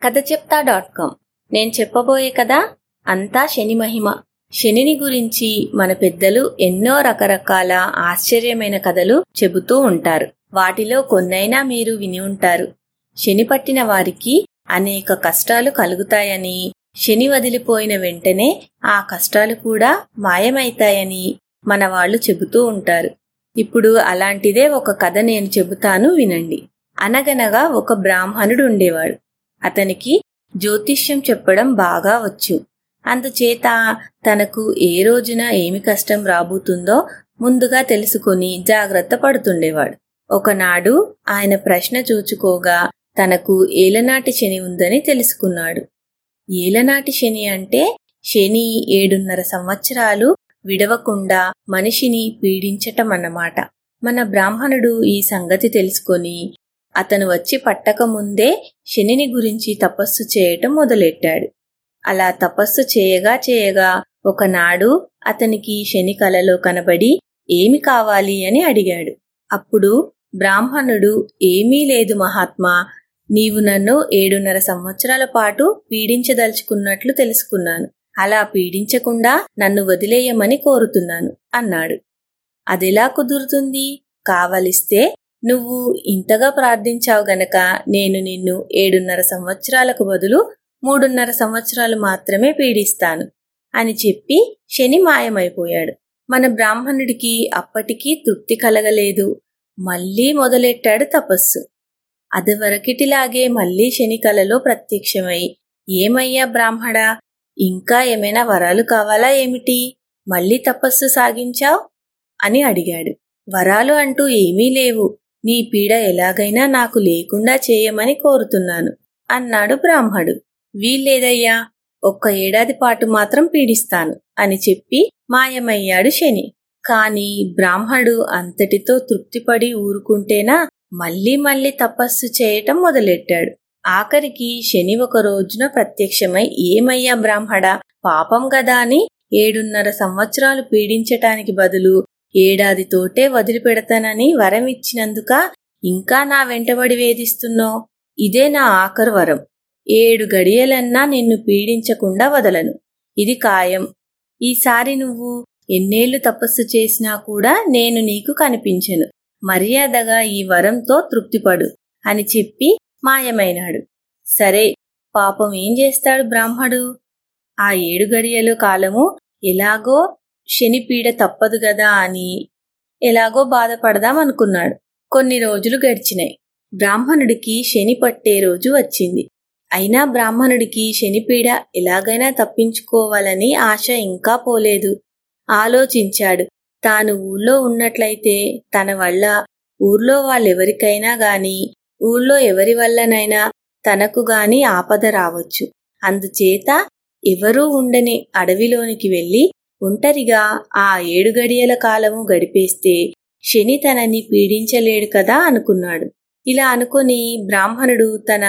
కథ చెప్తా dot com నేను చెప్పబోయే కథ అంతా శని మహిమ శనిని గురించి మన పెద్దలు ఎన్నో రకరకాల ఆశ్చర్యమైన కథలు చెబుతూ ఉంటారు వాటిలో కొన్నైనా మీరు విని ఉంటారు శని పట్టిన వారికి అనేక కష్టాలు కలుగుతాయని శని వదిలిపోయిన వెంటనే ఆ కష్టాలు కూడా మాయమైతాయని మన వాళ్ళు చెబుతూ ఉంటారు ఇప్పుడు అలాంటిదే ఒక కథ నేను చెబుతాను వినండి అనగనగా ఒక బ్రాహ్మణుడు ఉండేవాడు అతనికి జ్యోతిష్యం చెప్పడం బాగా వచ్చు అందుచేత తనకు ఏ రోజున ఏమి కష్టం రాబోతుందో ముందుగా తెలుసుకుని జాగ్రత్త పడుతుండేవాడు ఒకనాడు ఆయన ప్రశ్న చూచుకోగా తనకు ఏలనాటి శని ఉందని తెలుసుకున్నాడు ఏలనాటి శని అంటే శని ఏడున్నర సంవత్సరాలు విడవకుండా మనిషిని పీడించటం అన్నమాట మన బ్రాహ్మణుడు ఈ సంగతి తెలుసుకొని అతను వచ్చి పట్టక ముందే శనిని గురించి తపస్సు చేయటం మొదలెట్టాడు అలా తపస్సు చేయగా చేయగా ఒకనాడు అతనికి శని కలలో కనబడి ఏమి కావాలి అని అడిగాడు అప్పుడు బ్రాహ్మణుడు ఏమీ లేదు మహాత్మా నీవు నన్ను ఏడున్నర సంవత్సరాల పాటు పీడించదలుచుకున్నట్లు తెలుసుకున్నాను అలా పీడించకుండా నన్ను వదిలేయమని కోరుతున్నాను అన్నాడు అదెలా కుదురుతుంది కావలిస్తే నువ్వు ఇంతగా ప్రార్థించావు గనక నేను నిన్ను ఏడున్నర సంవత్సరాలకు బదులు మూడున్నర సంవత్సరాలు మాత్రమే పీడిస్తాను అని చెప్పి శని మాయమైపోయాడు మన బ్రాహ్మణుడికి అప్పటికీ తృప్తి కలగలేదు మళ్ళీ మొదలెట్టాడు తపస్సు అదివరకిటిలాగే మళ్ళీ శని కలలో ప్రత్యక్షమై ఏమయ్యా బ్రాహ్మడా ఇంకా ఏమైనా వరాలు కావాలా ఏమిటి మళ్ళీ తపస్సు సాగించావు అని అడిగాడు వరాలు అంటూ ఏమీ లేవు నీ పీడ ఎలాగైనా నాకు లేకుండా చేయమని కోరుతున్నాను అన్నాడు బ్రాహ్మడు వీల్లేదయ్యా ఒక్క ఏడాది పాటు మాత్రం పీడిస్తాను అని చెప్పి మాయమయ్యాడు శని కాని బ్రాహ్మడు అంతటితో తృప్తిపడి ఊరుకుంటేనా మళ్ళీ మళ్ళీ తపస్సు చేయటం మొదలెట్టాడు ఆఖరికి శని ఒక రోజున ప్రత్యక్షమై ఏమయ్యా బ్రాహ్మడా పాపం గదా అని ఏడున్నర సంవత్సరాలు పీడించటానికి బదులు ఏడాదితోటే వదిలిపెడతానని వరం ఇచ్చినందుక ఇంకా నా వెంటబడి వేధిస్తున్నావు ఇదే నా ఆఖరు వరం ఏడు గడియలన్నా నిన్ను పీడించకుండా వదలను ఇది ఖాయం ఈసారి నువ్వు ఎన్నేళ్లు తపస్సు చేసినా కూడా నేను నీకు కనిపించను మర్యాదగా ఈ వరంతో తృప్తిపడు అని చెప్పి మాయమైనాడు సరే పాపం ఏం చేస్తాడు బ్రాహ్మడు ఆ ఏడు గడియలు కాలము ఎలాగో శనిపీడ తప్పదు గదా అని ఎలాగో బాధపడదాం అనుకున్నాడు కొన్ని రోజులు గడిచినాయి బ్రాహ్మణుడికి శని పట్టే రోజు వచ్చింది అయినా బ్రాహ్మణుడికి శనిపీడ ఎలాగైనా తప్పించుకోవాలని ఆశ ఇంకా పోలేదు ఆలోచించాడు తాను ఊళ్ళో ఉన్నట్లయితే తన వల్ల ఊర్లో వాళ్ళెవరికైనా గాని ఊళ్ళో ఎవరి వల్లనైనా తనకు గాని ఆపద రావచ్చు అందుచేత ఎవరూ ఉండని అడవిలోనికి వెళ్లి ఒంటరిగా ఆ ఏడు గడియల కాలము గడిపేస్తే శని తనని పీడించలేడు కదా అనుకున్నాడు ఇలా అనుకొని బ్రాహ్మణుడు తన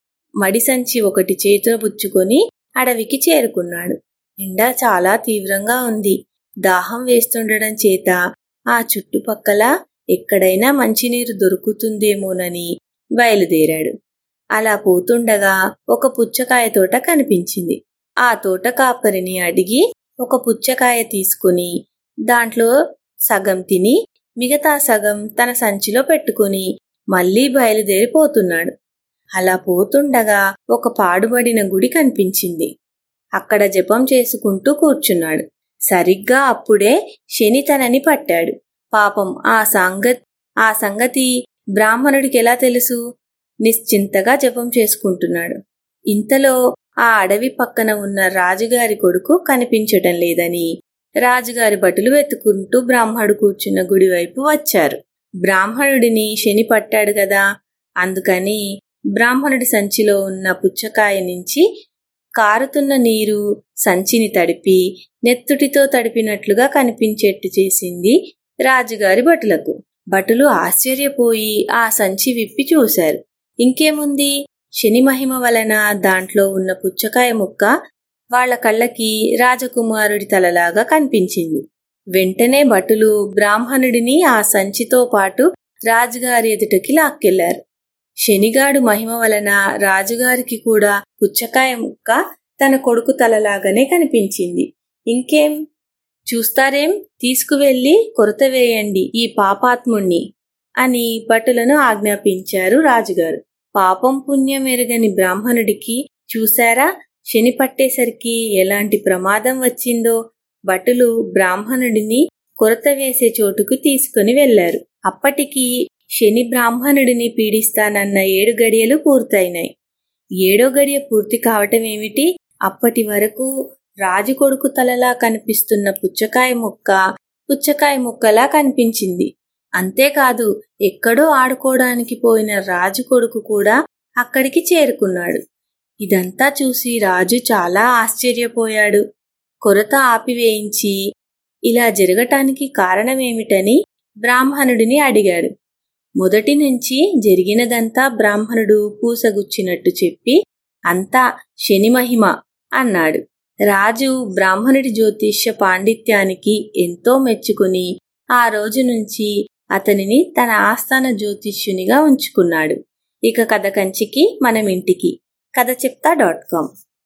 మడిసంచి ఒకటి చేతిలో పుచ్చుకొని అడవికి చేరుకున్నాడు ఎండ చాలా తీవ్రంగా ఉంది దాహం వేస్తుండడం చేత ఆ చుట్టుపక్కల ఎక్కడైనా మంచినీరు దొరుకుతుందేమోనని బయలుదేరాడు అలా పోతుండగా ఒక పుచ్చకాయ తోట కనిపించింది ఆ తోట కాపరిని అడిగి ఒక పుచ్చకాయ తీసుకుని దాంట్లో సగం తిని మిగతా సగం తన సంచిలో పెట్టుకుని మళ్లీ బయలుదేరిపోతున్నాడు అలా పోతుండగా ఒక పాడుబడిన గుడి కనిపించింది అక్కడ జపం చేసుకుంటూ కూర్చున్నాడు సరిగ్గా అప్పుడే శని తనని పట్టాడు పాపం ఆ సంగతి ఆ సంగతి బ్రాహ్మణుడికి ఎలా తెలుసు నిశ్చింతగా జపం చేసుకుంటున్నాడు ఇంతలో ఆ అడవి పక్కన ఉన్న రాజుగారి కొడుకు కనిపించటం లేదని రాజుగారి బటులు వెతుకుంటూ బ్రాహ్మడు కూర్చున్న గుడి వైపు వచ్చారు బ్రాహ్మణుడిని శని పట్టాడు కదా అందుకని బ్రాహ్మణుడి సంచిలో ఉన్న పుచ్చకాయ నుంచి కారుతున్న నీరు సంచిని తడిపి నెత్తుటితో తడిపినట్లుగా కనిపించేట్టు చేసింది రాజుగారి భటులకు భటులు ఆశ్చర్యపోయి ఆ సంచి విప్పి చూశారు ఇంకేముంది శని మహిమ వలన దాంట్లో ఉన్న పుచ్చకాయ ముక్క వాళ్ల కళ్ళకి రాజకుమారుడి తలలాగా కనిపించింది వెంటనే భటులు బ్రాహ్మణుడిని ఆ సంచితో పాటు రాజుగారి ఎదుటకి లాక్కెళ్లారు శనిగాడు మహిమ వలన రాజుగారికి కూడా పుచ్చకాయ ముక్క తన కొడుకు తలలాగానే కనిపించింది ఇంకేం చూస్తారేం తీసుకువెళ్లి కొరత వేయండి ఈ పాపాత్ముణ్ణి అని భటులను ఆజ్ఞాపించారు రాజుగారు పాపం పుణ్యం ఎరగని బ్రాహ్మణుడికి చూశారా శని పట్టేసరికి ఎలాంటి ప్రమాదం వచ్చిందో భటులు బ్రాహ్మణుడిని కొరత వేసే చోటుకు తీసుకుని వెళ్లారు అప్పటికి శని బ్రాహ్మణుడిని పీడిస్తానన్న ఏడు గడియలు పూర్తయినాయి ఏడో గడియ పూర్తి కావటం ఏమిటి అప్పటి వరకు రాజు కొడుకు తలలా కనిపిస్తున్న పుచ్చకాయ ముక్క పుచ్చకాయ ముక్కలా కనిపించింది అంతేకాదు ఎక్కడో ఆడుకోవడానికి పోయిన రాజు కొడుకు కూడా అక్కడికి చేరుకున్నాడు ఇదంతా చూసి రాజు చాలా ఆశ్చర్యపోయాడు కొరత ఆపివేయించి ఇలా జరగటానికి కారణమేమిటని బ్రాహ్మణుడిని అడిగాడు మొదటి నుంచి జరిగినదంతా బ్రాహ్మణుడు పూసగుచ్చినట్టు చెప్పి అంతా శని మహిమ అన్నాడు రాజు బ్రాహ్మణుడి జ్యోతిష్య పాండిత్యానికి ఎంతో మెచ్చుకుని ఆ రోజు నుంచి అతనిని తన ఆస్థాన జ్యోతిష్యునిగా ఉంచుకున్నాడు ఇక కథ కంచికి మనం ఇంటికి కథ చెప్తా డాట్ కామ్